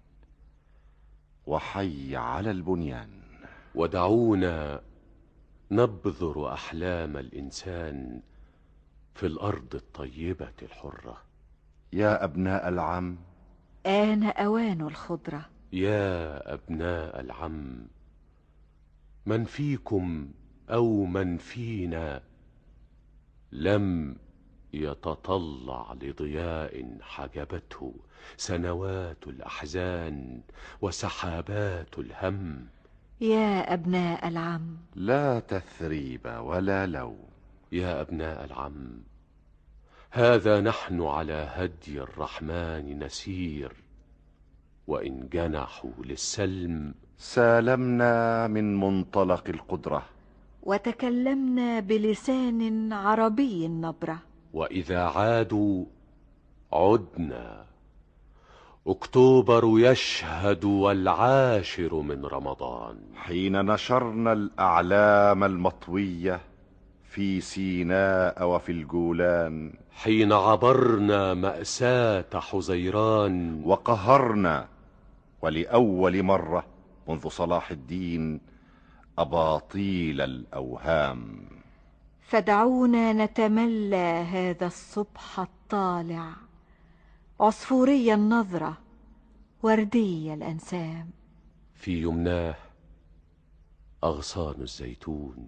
وحي على البنيان ودعونا نبذر أحلام الإنسان في الأرض الطيبة الحرة يا أبناء العم آن أوان الخضرة يا أبناء العم من فيكم أو من فينا لم يتطلع لضياء حجبته سنوات الأحزان وسحابات الهم يا أبناء العم لا تثريب ولا لوم يا أبناء العم هذا نحن على هدي الرحمن نسير وإن جنحوا للسلم سالمنا من منطلق القدرة وتكلمنا بلسان عربي نبره وإذا عادوا عدنا أكتوبر يشهد والعاشر من رمضان حين نشرنا الأعلام المطوية في سيناء وفي الجولان حين عبرنا مأساة حزيران وقهرنا ولأول مرة منذ صلاح الدين أباطيل الأوهام فدعونا نتملى هذا الصبح الطالع عصفوري النظرة وردي الأنسام في يمناه أغصان الزيتون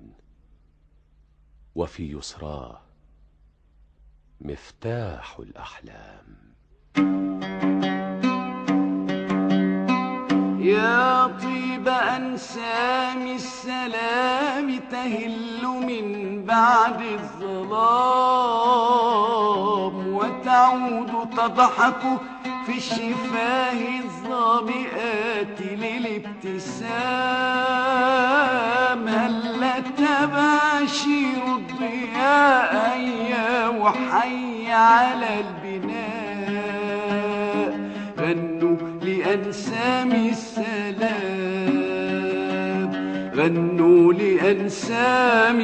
وفي يسراه مفتاح الأحلام يا طيب أنسام السلام تهل من بعد الظلام وتعود تضحك في الشفاه الظامئات للابتسام هل تباشر الضياء يا وحي على البناء غنوا لأنسام السلام غنوا لأنسام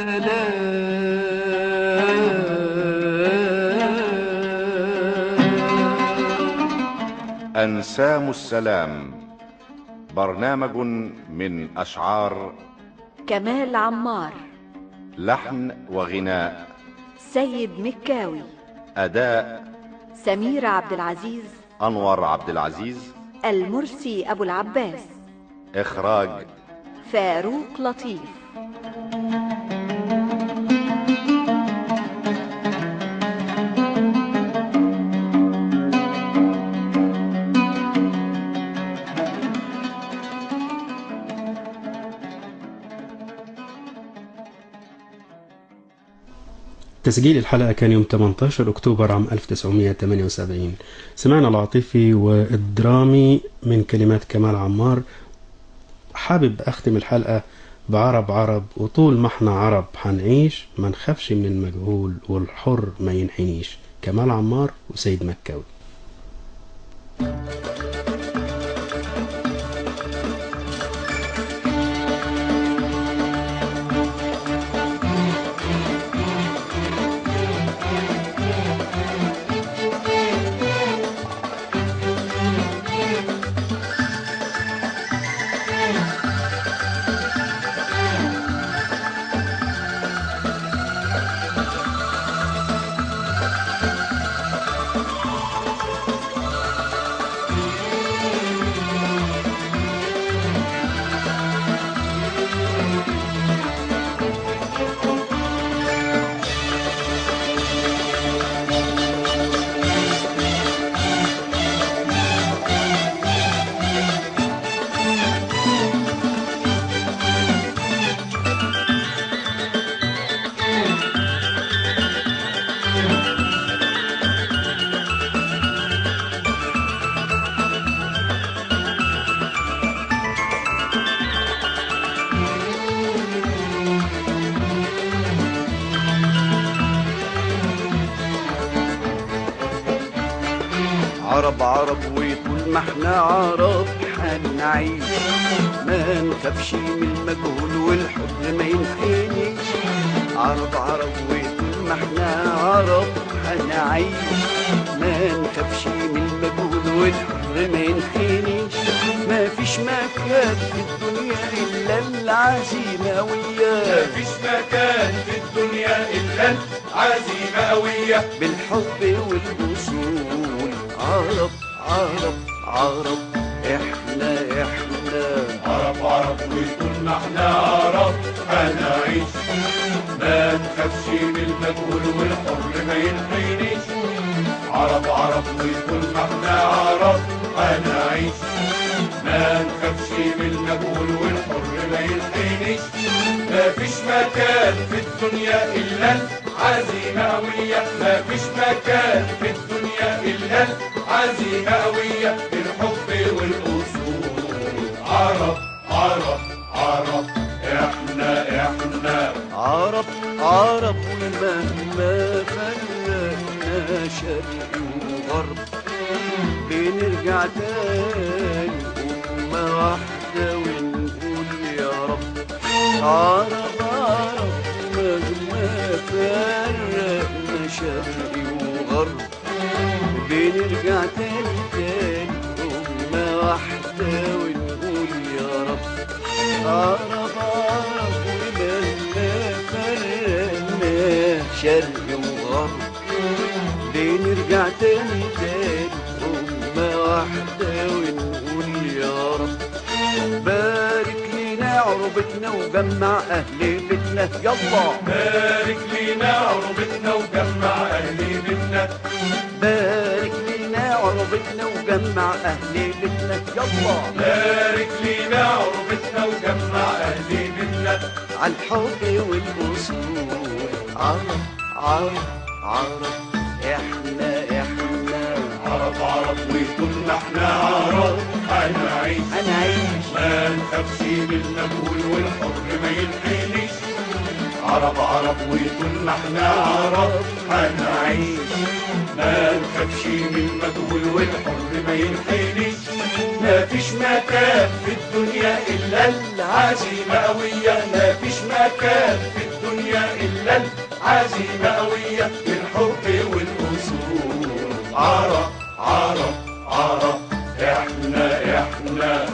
السلام أنسام السلام برنامج من أشعار كمال عمار لحن وغناء سيد مكاوي أداء سميرة عبد العزيز أنور عبد العزيز المرسي أبو العباس إخراج فاروق لطيف تسجيل الحلقة كان يوم 18 أكتوبر عام 1978 سمعنا العاطفي والدرامي من كلمات كمال عمار حابب أختم الحلقة بعرب عرب وطول ما احنا عرب حنعيش ما نخافش من المجهول والحر ما ينحنيش كمال عمار وسيد مكاوي عرب عرب وطول ما احنا عرب حنعيش ما نخافش من المجهول والحب ما ينحنيش عرب عرب وطول ما احنا عرب حنعيش ما نخافش من المجهول والحب ما ينحنيش ما فيش مكان في الدنيا الا العزيمه وياه مفيش مكان في الدنيا إلا العزيمة قوية بالحب والوصول عرب عرب عرب احنا احنا عرب عرب وطول ما احنا عرب هنعيش ما نخافش من المجهول والحر ما ينحنيش عرب عرب وطول ما احنا عرب هنعيش ما نخافش من المجهول والحر ما ينحنيش ما فيش مكان في الدنيا إلا عزيمة قوية مفيش مكان في الدنيا إلا العزيمة قوية الحب والأصول عرب عرب عرب احنا احنا عرب عرب ومهما فرقنا شرق وغرب بنرجع تاني أمة واحدة ونقول يا رب عرب عرب مهما فرقنا شرق وغرب بنرجع تاني تاني أمة واحدة ونقول يا رب عرب عرب ومهما فرقنا شرق وغرب بنرجع تاني تاني أمة واحدة ونقول يا رب بارك لينا عربتنا وجمع أهل بيتنا يلا بارك لينا عربتنا وجمع أهل بيتنا بارك لينا عربتنا وجمع أهل بيتنا يلا بارك لينا عربتنا وجمع أهل بيتنا على الحب والأصول عرب عرب عرب احنا احنا عرب عرب وطول ما احنا عرب هنعيش هنعيش ما نخافش من المجهول والحر ما يلحقنيش عرب عرب وطول ما احنا عرب هنعيش ما نخافش من المجهول والحر ما يلحقنيش مفيش مكان في الدنيا إلا العزيمة قوية مفيش مكان في الدنيا إلا العزيمة قوية الحب والأصول عرب عرب عرب احنا احنا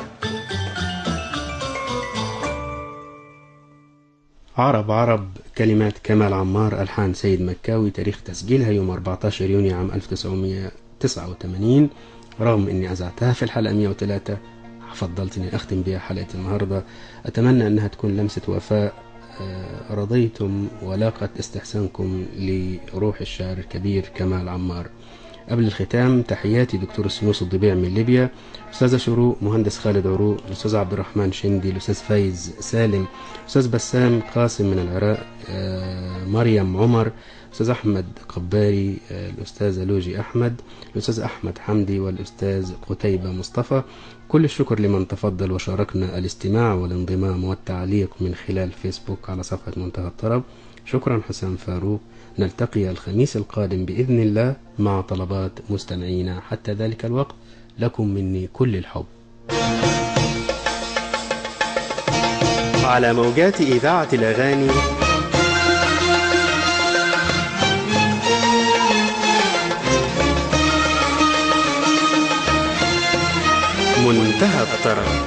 عرب عرب كلمات كمال عمار ألحان سيد مكاوي تاريخ تسجيلها يوم 14 يونيو عام 1989 رغم أني أذعتها في الحلقة 103 فضلت أني أختم بها حلقة النهاردة أتمنى أنها تكون لمسة وفاء آه، رضيتم ولاقت استحسانكم لروح الشاعر الكبير كمال عمار قبل الختام تحياتي دكتور السنوس الضبيع من ليبيا أستاذة شروق مهندس خالد عروق الأستاذ عبد الرحمن شندي الأستاذ فايز سالم أستاذ بسام قاسم من العراق آه، مريم عمر الأستاذ أحمد قباري آه، الأستاذة لوجي أحمد الأستاذ أحمد حمدي والأستاذ قتيبة مصطفى كل الشكر لمن تفضل وشاركنا الاستماع والانضمام والتعليق من خلال فيسبوك على صفحة منتهى الطرب شكرا حسام فاروق نلتقي الخميس القادم بإذن الله مع طلبات مستمعينا حتى ذلك الوقت لكم مني كل الحب على موجات إذاعة الأغاني منتهى الطرب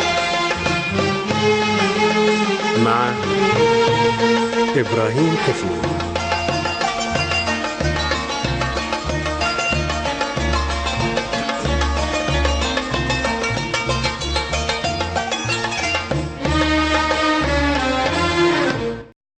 مع إبراهيم حفني